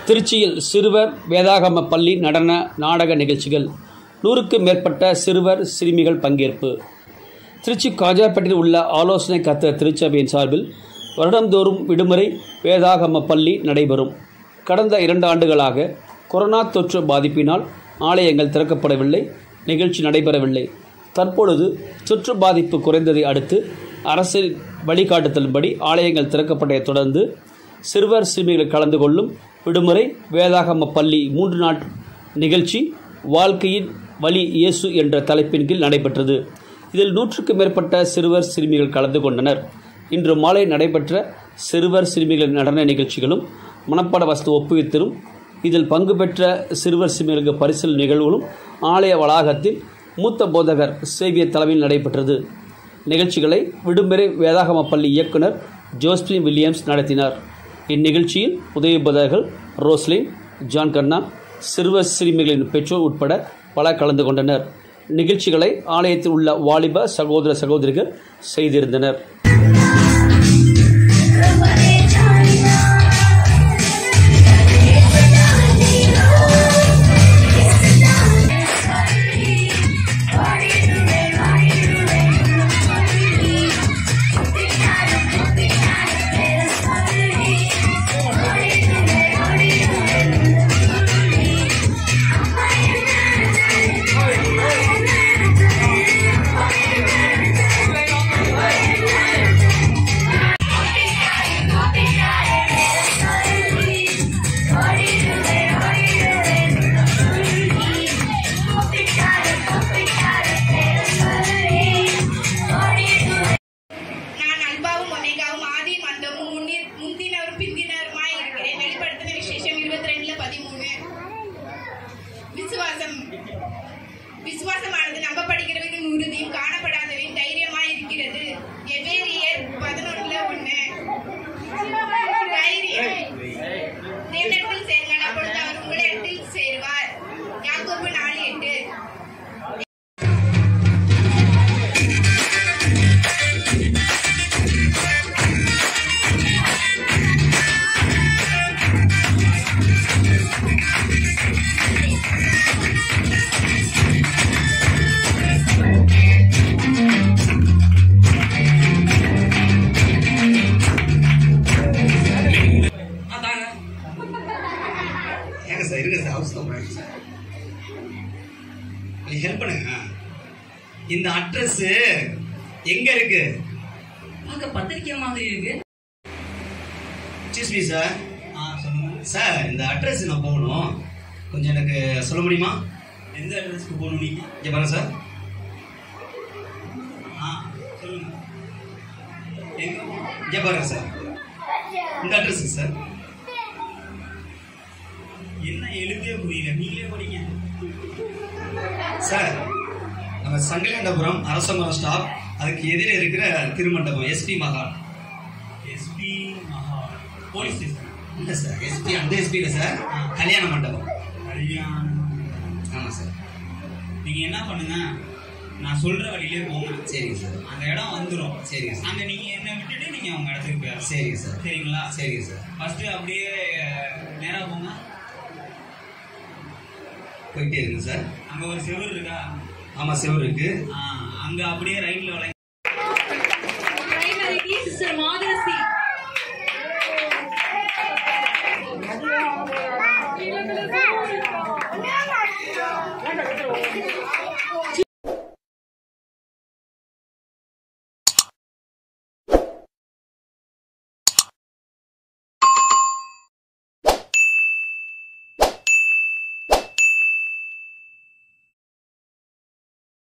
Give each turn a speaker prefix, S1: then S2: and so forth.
S1: திருச்சியில் சிறுவர் வேதாகம பள்ளி நடன நாடக நிகழ்ச்சிகள் நூறுக்கும் மேற்பட்ட சிறுவர் சிறுமிகள் பங்கேற்பு திருச்சி காஜாப்பேட்டையில் உள்ள ஆலோசனை கத்த திருச்சபையின் சார்பில் வருடந்தோறும் விடுமுறை வேதாகம பள்ளி நடைபெறும் கடந்த இரண்டு ஆண்டுகளாக கொரோனா தொற்று பாதிப்பினால் ஆலயங்கள் திறக்கப்படவில்லை நிகழ்ச்சி நடைபெறவில்லை தற்பொழுது தொற்று பாதிப்பு குறைந்ததை அடுத்து அரசின் வழிகாட்டுதலின்படி ஆலயங்கள் திறக்கப்பட்டதை தொடர்ந்து சிறுவர் சிறுமிகள் கலந்து கொள்ளும் விடுமுறை வேதாகம பள்ளி மூன்று நாட் நிகழ்ச்சி வாழ்க்கையின் வழி இயேசு என்ற தலைப்பின் கீழ் நடைபெற்றது இதில் நூற்றுக்கும் மேற்பட்ட சிறுவர் சிறுமிகள் கலந்து கொண்டனர் இன்று மாலை நடைபெற்ற சிறுவர் சிறுமிகள் நடன நிகழ்ச்சிகளும் மனப்பாட வசதி ஒப்புவித்தலும் இதில் பங்கு பெற்ற சிறுவர் சிறுமிகளுக்கு பரிசல் நிகழ்வுகளும் ஆலய வளாகத்தில் மூத்த போதகர் சேவியர் தலைமையில் நடைபெற்றது நிகழ்ச்சிகளை விடுமுறை வேதாகம பள்ளி இயக்குனர் ஜோஸ்பின் வில்லியம்ஸ் நடத்தினார் இந்நிகழ்ச்சியில் உதவி போதகர்கள் ரோஸ்லின் ஜான் கண்ணா சிறுவர் சிறுமிகளின் பெற்றோர் உட்பட பலர் கலந்து கொண்டனர் நிகழ்ச்சிகளை ஆலயத்தில் உள்ள வாலிப சகோதர சகோதரிகள் செய்திருந்தனர்
S2: நான் அல்பாவும் ஒமேகாவும் ஆதி மந்தமும் முன்னி- முந்தினவரும் பிந்தினவருமாய் இருக்கிறேன் வெளிப்படுத்தின விசேஷம் இருபத்தி ரெண்டுல பதிமூணு விசுவாசம் விசுவாசமானது நம்பப்படுகிறவரின் உறுதியும் காணப்படாதவரின் தைரியமாய் இருக்கிறது எபேரியர் பதினொன்றுல ஒண்ணு தைரியம் தேவனிடத்தில் சேருங்கள் அப்பொழுது அவர் உங்களிடத்தில் சேருவார் யாக்கோபு நாலு எட்டு
S3: அதாங்க ஏங்க சார் இருங்க சார் அவசரம் பண்ணாதீங்க சார் ஹெல்ப் பண்ணுங்க இந்த அட்ரஸ் எங்க இருக்கு
S4: பார்க்க பத்திரிக்கை மாதிரி இருக்கு
S3: எக்ஸ்கியூஸ் மீ சார் ஆ சொல்லுங்க சார் இந்த அட்ரஸ் நான் போகணும் கொஞ்சம் எனக்கு சொல்ல முடியுமா எந்த அட்ரஸ்க்கு போகணும் நீங்க இங்கே பாருங்க சார் ஆ சொல்லுங்க எங்க இங்கே பாருங்க சார் இந்த அட்ரஸுக்கு சார் என்ன எழுதியே புரியல நீங்களே படிங்க சார் நம்ம சங்கலேண்டபுரம் அரசமரம் ஸ்டாப் அதுக்கு எதிரே இருக்கிற திருமண்டபம் SP Mahal SP Mahal police station இல்லை சார் எஸ்பி அந்த எஸ்பி இல்லை சார் கல்யாண மண்டபம்
S5: கல்யாணம்
S3: ஆமாம் சார்
S5: நீங்க என்ன பண்ணுங்க நான் சொல்ற வழியிலே போங்க
S3: சரிங்க சார்
S5: அந்த இடம் வந்துரும்
S3: சரிங்க சார்
S5: அங்க நீங்க என்ன விட்டுட்டு நீங்க அவங்க இடத்துக்கு போயிடலாம்
S3: சரிங்க சார்
S5: சரிங்களா
S3: சரிங்க சார்
S5: ஃபர்ஸ்ட் அப்படியே நேரா போங்க
S3: போயிட்டே இருங்க சார்
S5: அங்க ஒரு செவுரு இருக்கா
S3: ஆமாம் செவரு இருக்கு
S5: ஆ, அங்க அப்படியே ரைட்ல வளைங்க